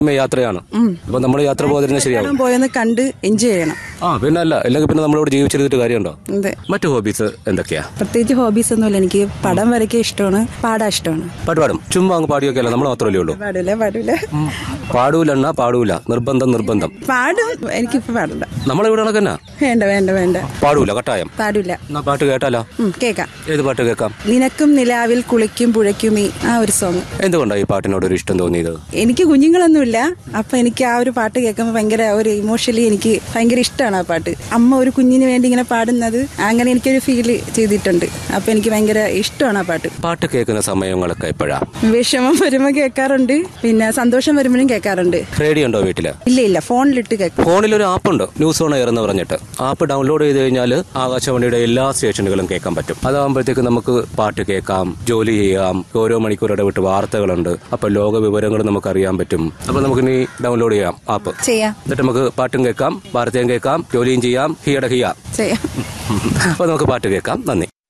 യാത്രയാണ് അപ്പൊ നമ്മൾ യാത്ര പോകാതിരുന്ന ശരിയാവും കാണാൻ പോയെന്ന് കണ്ട് എൻജോയ് ചെയ്യണം ആ പിന്നെ അല്ല അല്ലെങ്കിൽ പിന്നെ നമ്മളിവിടെ ജീവിച്ചിരുന്നിട്ട് കാര്യമുണ്ടോ അതെ മറ്റു ഹോബീസ് എന്തൊക്കെയാ പ്രത്യേകിച്ച് ഹോബീസ് ഒന്നുമില്ല എനിക്ക് പടം വരയ്ക്കാൻ ഇഷ്ടമാണ് പാടാൻ ഇഷ്ടമാണ് പാട്ട് പാടും ചുമ്മാ അങ്ങ് പാടിയൊക്കെ അല്ല നമ്മൾ മാത്രമല്ലേ ഉള്ളൂ പാടില്ല പാടില്ല പാടൂലെണ്ണ പാടൂല നിർബന്ധം നിർബന്ധം പാടും എനിക്കിപ്പോ പാടില്ല നമ്മളിവിടെ കണക്കന്നാ വേണ്ട വേണ്ട വേണ്ട പാടൂല കട്ടായം പാടില്ല എന്നാ പാട്ട് കേട്ടാലോ ഉം, കേക്കാം ഏത് പാട്ട് കേൾക്കാം നിനക്കും നിലാവിൽ കുളിക്കും പുഴയ്ക്കുമീ ആ ഒരു സോങ് എന്തുകൊണ്ടാണ് ഈ പാട്ടിനോട് ഒരു ഇഷ്ടം തോന്നിയത് എനിക്ക് കുഞ്ഞുങ്ങളൊന്നുമില്ല അപ്പൊ എനിക്ക് ആ ഒരു പാട്ട് കേൾക്കുമ്പോൾ ഭയങ്കര ഒരു ഇമോഷണലി എനിക്ക് ഭയങ്കര ഇഷ്ടമാണ് ആ പാട്ട് അമ്മ ഒരു കുഞ്ഞിന് വേണ്ടി ഇങ്ങനെ പാടുന്നത് അങ്ങനെ എനിക്കൊരു ഫീൽ ചെയ്തിട്ടുണ്ട് അപ്പൊ എനിക്ക് ഭയങ്കര ഇഷ്ടമാണ് ആ പാട്ട് പാട്ട് കേൾക്കുന്ന സമയങ്ങളൊക്കെ എപ്പോഴാ വിഷമം വരുമ്പോൾ കേൾക്കാറുണ്ട് പിന്നെ സന്തോഷം വരുമ്പോഴും കേൾക്കാറുണ്ട് റേഡിയോ ഉണ്ടോ വീട്ടില് ഇല്ല ഇല്ല ഫോണിലിട്ട് കേൾക്കും ഫോണിൽ ഒരു ആപ്പ് ഉണ്ട് ന്യൂസ് ഓൺ എയർ എന്ന് പറഞ്ഞിട്ട് ആപ്പ് ഡൗൺലോഡ് ചെയ്ത് കഴിഞ്ഞാൽ ആകാശവാണിയുടെ എല്ലാ സ്റ്റേഷനുകളും കേൾക്കാൻ പറ്റും അതാകുമ്പോഴത്തേക്ക് നമുക്ക് പാട്ട് കേൾക്കാം ജോലി ചെയ്യാം ഓരോ മണിക്കൂർ ഇടവിട്ട് വാർത്തകളുണ്ട് അപ്പൊ ലോക വിവരങ്ങൾ നമുക്ക് അറിയാൻ പറ്റും അപ്പൊ നമുക്ക് ഇനി ഡൗൺലോഡ് ചെയ്യാം ആപ്പ് ചെയ്യാം എന്നിട്ട് നമുക്ക് പാട്ടും കേൾക്കാം വാർത്തയും കേൾക്കാം ജോലിയും ചെയ്യാം ഹിയട ഹിയ ചെയ്യാം അപ്പൊ നമുക്ക് പാട്ട് കേൾക്കാം നന്ദി